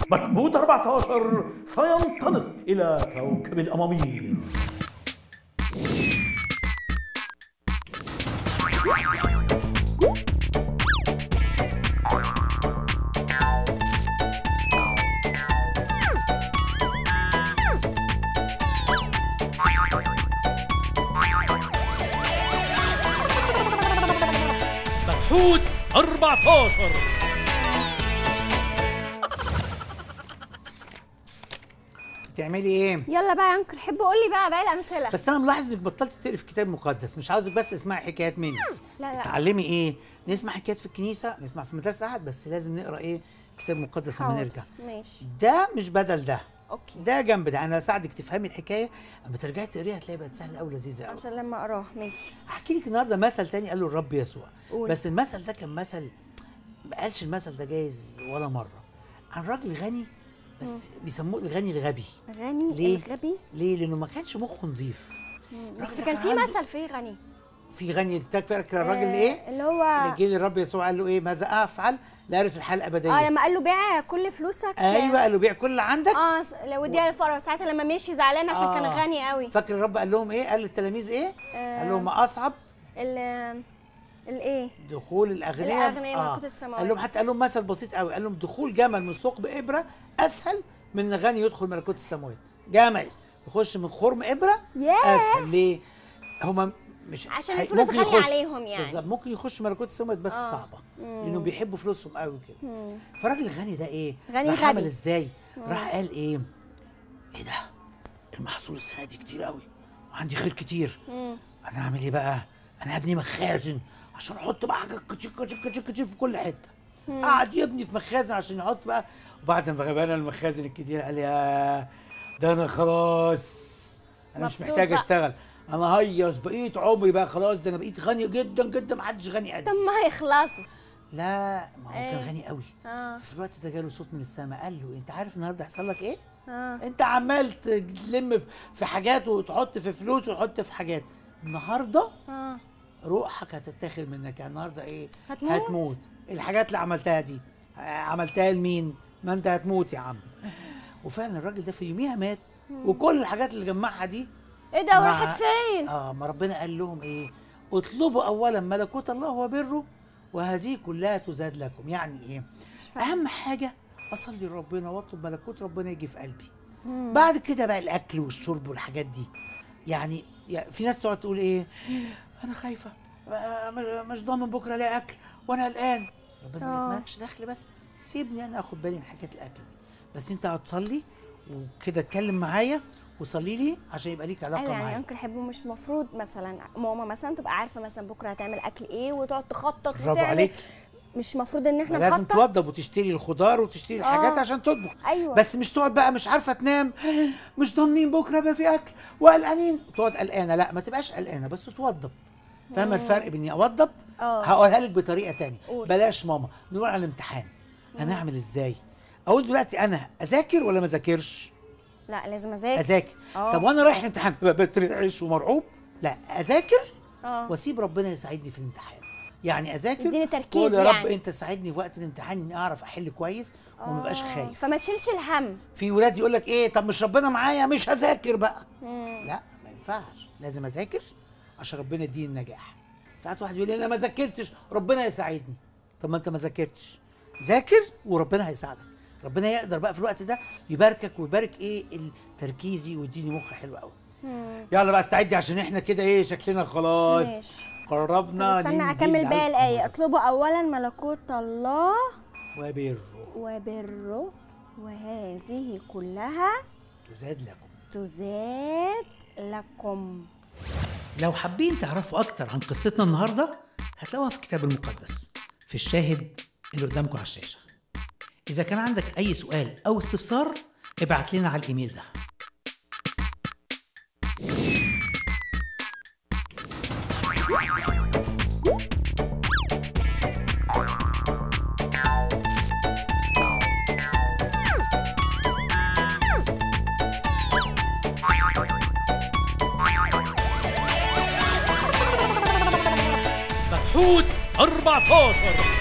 مجمود 14 سينطلق إلى كوكب الأمامير مجهود 14 بتعملي ايه يلا بقى يا انكل حب قول لي بقى باقي الامثله بس انا ملاحظ انك بطلت تقري في كتاب مقدس مش عاوزك بس اسمعي حكايات مني لا لا تعلمي ايه نسمع حكايات في الكنيسه نسمع في مدرسه احد بس لازم نقرا ايه كتاب مقدس لما حاضر. نرجع ماشي ده مش بدل ده اوكي ده جنب ده انا اساعدك تفهمي الحكايه اما ترجعي تقريها هتلاقي بقت سهله قوي لذيذه قوي عشان لما اقراه ماشي احكي لك النهارده مثل تاني قاله الرب يسوع قول. بس المثل ده كان مثل ما قالش المثل ده جايز ولا مره عن راجل غني بس بيسموه الغني الغبي غني ليه؟ الغبي ليه لانه ما كانش مخه نظيف بس الراجل كان في عنده- مثل فيه غني في غني انت فاكر الراجل آه، ايه اللي هو اللي جه للرب يسوع قال له ايه ماذا افعل لا ارث الحياه الابديه اه لما قال له بيع كل فلوسك ايوه قال له بيع كل اللي عندك اه س- لو اديها للفقراء ساعتها لما مشي زعلان عشان كان آه. غني قوي فاكر الرب قال لهم ايه قال للتلاميذ ايه آه. قال لهم ما اصعب ال الايه دخول الاغنياء الأغنياء ملكوت السماوات. قال لهم حتى قال لهم مثل بسيط قوي قال لهم دخول جمل من ثقب ابره اسهل من ان غني يدخل ملكوت السماوات جمل يخش من خرم ابره ياه. اسهل ليه هما مش عشان هي- الفلوس ممكن غالية يخش- عليهم يعني. بالظبط ممكن يخش ملكوت السماوات بس آه. صعبه لانهم بيحبوا فلوسهم قوي كده فالراجل الغني ده ايه غني راح غبي. عمل ازاي راح قال ايه ايه ده المحصول السنه دي كتير قوي وعندي خير كتير انا هعمل ايه بقى انا هبني مخازن عشان احط بقى حاجات كتير كتير كتير كتير في كل حته قعد يبني في مخازن عشان يحط بقى وبعد ما بنى المخازن الكتير قال يا ده انا خلاص انا مش مبسوط محتاج بقى. اشتغل انا هيص بقيت عمري بقى خلاص ده انا بقيت غني جدا جدا محدش غني قدي طب ما هيخلصوا لا ما هو كان إيه؟ غني قوي اه في الوقت ده جاله صوت من السماء قال له انت عارف النهارده هيحصل لك ايه اه انت عمال تلم في- في حاجات وتحط في فلوس وتحط في حاجات النهارده اه روحك هتتاخد منك يعني النهارده ايه هتموت؟ هتموت الحاجات اللي عملتها دي آه، عملتها لمين ما انت هتموت يا عم وفعلا الراجل ده في يوميها مات وكل الحاجات اللي جمعها دي ايه ده مع- وراحت فين؟ اه ما ربنا قال لهم ايه اطلبوا اولا ملكوت الله وبره وهذه كلها تزاد لكم يعني ايه فاهمة. اهم حاجه اصلي لربنا واطلب ملكوت ربنا يجي في قلبي بعد كده بقى الاكل والشرب والحاجات دي يعني يعني في ناس تقعد تقول ايه انا خايفه آه، مش- مش ضامن بكره الاقي اكل وانا قلقان ربنا يقول آه. لك مالكش دخل بس سيبني انا اخد بالي من حكايه الاكل دي بس انت هتصلي وكده اتكلم معايا وصلي لي عشان يبقى ليك علاقه ايوه يعني معايا انكل حبه مش مفروض مثلا ماما مثلا تبقى عارفه مثلا بكره هتعمل اكل ايه وتقعد تخطط برافو وتعمل عليك مش مفروض ان احنا لازم نخطط توضب وتشتري الخضار وتشتري الحاجات آه. عشان تطبخ أيوة. بس مش تقعد بقى مش عارفه تنام مش ضامنين بكره يبقى في اكل وقلقانين تقعد قلقانه لا ما تبقاش قلقانه بس توضب فاهمه الفرق بين اني اوضب آه. هقولها لك بطريقه تانية قول. بلاش ماما نقول على الامتحان انا اعمل ازاي اقول دلوقتي انا اذاكر ولا ما اذاكرش لا لازم اذاكر اذاكر آه. طب وانا رايح الامتحان ببقى بترعش ومرعوب لا اذاكر اه واسيب ربنا يساعدني في الامتحان يعني اذاكر يديني تركيز وأقول يا رب يعني. انت ساعدني في وقت الامتحان اني اعرف احل كويس وما بقاش آه، خايف فما تشيلش الهم في ولاد يقول لك ايه طب مش ربنا معايا مش هذاكر بقى مم. لا ما ينفعش لازم اذاكر عشان ربنا يديني النجاح ساعات واحد يقول لي انا ما ذاكرتش ربنا يساعدني طب ما انت ما ذاكرتش ذاكر وربنا هيساعدك ربنا يقدر بقى في الوقت ده يباركك ويبارك ايه تركيزي ويديني مخ حلو قوي مم. يلا بقى استعدي عشان احنا كده ايه شكلنا خلاص ماشي. طب قربنا استنى ننزل اكمل باقي على الايه الأمر. اطلبوا اولا ملكوت الله وبره وبره وهذه كلها تزاد لكم تزاد لكم لو حابين تعرفوا أكتر عن قصتنا النهاردة هتلاقوها في الكتاب المقدس في الشاهد اللي قدامكم على الشاشة إذا كان عندك أي سؤال أو استفسار ابعت لنا على الإيميل ده مجهود 14